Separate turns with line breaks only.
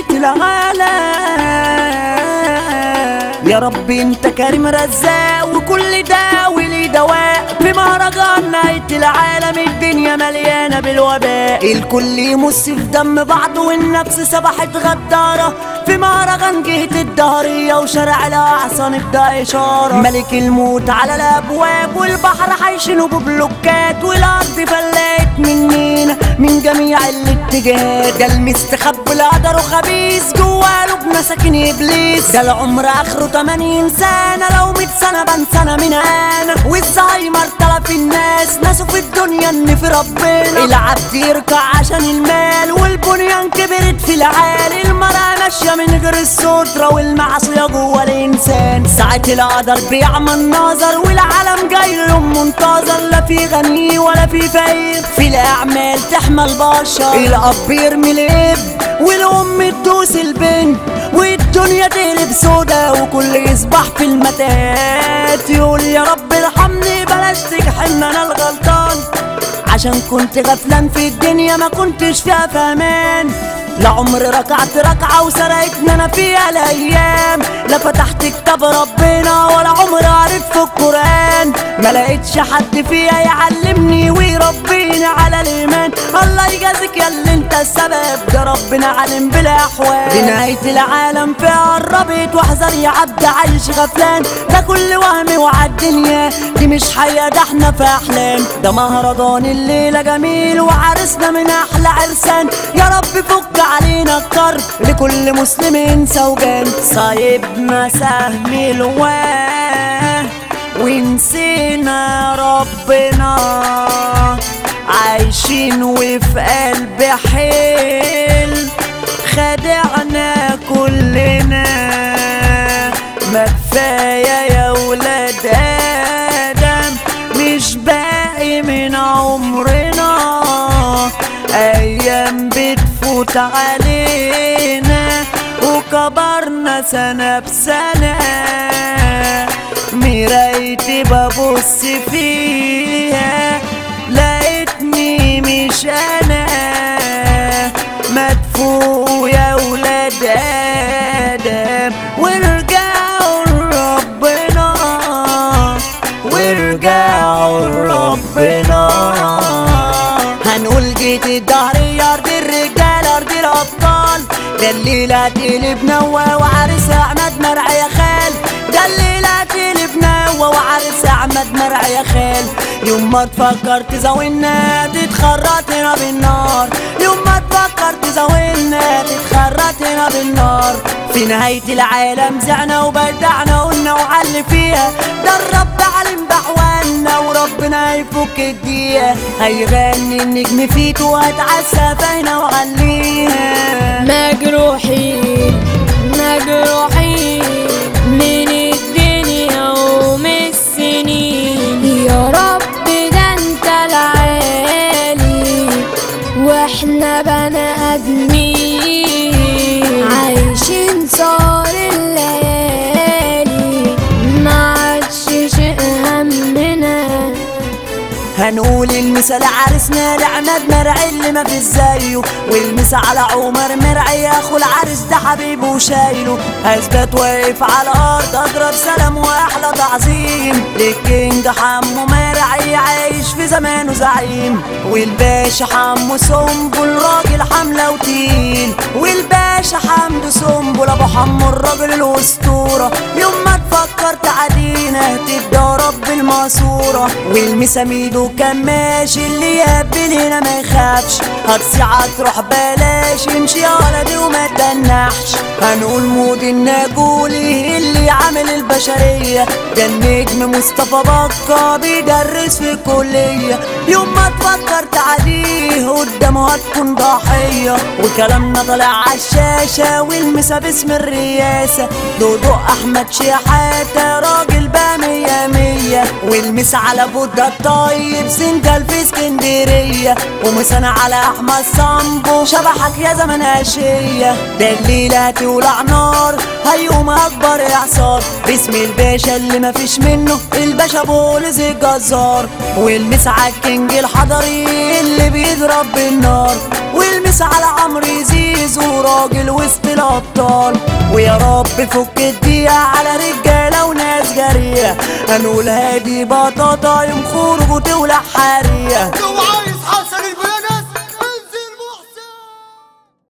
نهاية العالم يا رب انت كريم رزاق وكل ده ولي دواء في مهرجان نهاية العالم الدنيا مليانة بالوباء الكل يمس في دم بعض والنفس سبحت غدارة في مهرجان جهة الدهرية وشارع الأحصان ابدأ إشارة ملك الموت على الأبواب والبحر حيشنه ببلوكات والأرض فلات مننا من جميع الاتجاهات ده المستخب القدر وخبيث جوا قلوب مساكين إبليس ده العمر آخره 80 سنة لو 100 سنة بنسانا من أنا والزهايمر تلف الناس ناسه في الدنيا إن في ربنا العبد يركع عشان المال والبنيان كبرت في العالي المرأة ماشية من غير السترة والمعصية جوا الإنسان ساعة القدر بيعمى النظر والعالم جاي لهم منتظر لا في غني ولا في فقير في الأعمال تحمى البشر الأب يرمي الابن والأم تدوس البنت والدنيا تقلب سودا وكل يصبح في المتاهات يقول يا رب ارحمني بلاش تجحمني أنا الغلطان عشان كنت غفلان في الدنيا ما كنتش فيها فاهمان لا عمري ركعت ركعة وسرقتني انا فيها الايام لا فتحت كتاب ربنا ولا عمري قريت في القرآن ما لقيتش حد فيها يعلمني ويربيني على الايمان الله يجازيك يا اللي انت السبب ده ربنا عالم بالاحوال دي نهاية العالم فيها قربت واحذر يا عبد عايش غفلان ده كل وهم وعالدنيا دي مش حقيقة ده احنا في احلام ده مهرجان الليلة جميل وعرسنا من احلى عرسان يا رب فك علينا الكرب لكل مسلم سوجان صايبنا سهم الواه ونسينا ربنا عايشين وفي قلب حيل خدعنا كلنا ما كفاية يا ولاد آدم مش باقي من عمرنا أيام بتفوت علينا وكبرنا سنة بسنة مرايتي ببص فيها لقيتني مش أنا مدفوع يا ولاد آدم وارجعوا لربنا وارجعوا لربنا هنقول جيت الدهر يا ارض الرجال ارض الابطال ده الليله تقلب نوى وعرس احمد مرعي يا خال ده الليله تقلب نوى وعرس احمد مرعي يا خال يوم ما تفكر تزاولنا تتخرطنا بالنار يوم ما تفكر تزاولنا تتخرطنا بالنار في نهاية العالم زعنا وبدعنا قلنا وعلي فيها ده الرب علم بحوالنا وربنا يفك الدقيقة هيغني النجم فيك وهتعسى فينا وعليها
مجروحين مجروحين من الدنيا ومن السنين يا رب ده انت العالي واحنا بني ادمين عايشين صار الليالي ما عادش شيء همنا
هنقول المثال عرسنا لعماد مرعي اللي ما في زيه والمسا على عمر مرعي اخو العرس ده حبيبه وشايله اثبت واقف على الارض اضرب سلام واحلى تعظيم للكينج حمو مرعي عايش في زمانه زعيم والباشا حمو سنبل راجل حمله وتقيل والباشا حمدو سنبل ابو حمو الراجل الاسطوره يوم ما تفكر تعدينا تتضرب بالماسوره والمساميدو كان ماشي اللي يقبل هنا ما يخافش هتصيع تروح بلاش امشي يا ولدي وما تنحش هنقول مود الناجولي اللي عامل البشرية ده النجم مصطفى بكا بيدرس في الكلية يوم ما تفكر تعديه قدامه هتكون ضحية وكلامنا طالع عالشاشة والمسا باسم الرئاسة دودو أحمد شحاتة راجل بقى مية مية والمسا على بودة الطيب سندل في اسكندرية ومسانا على أحمد صامبو شبحك يا زمن أشية ده الليلة هتولع نار هيقوم أكبر إعصار باسم الباشا اللي مفيش منه الباشا بولز الجزار والمس على الكينج الحضري اللي بيضرب بالنار والمس على عمرو زيزو راجل وسط الابطال ويا رب فك الدقيقة على رجالة وناس جريئة هنقول هادي بطاطا يوم خروج وتولع حرية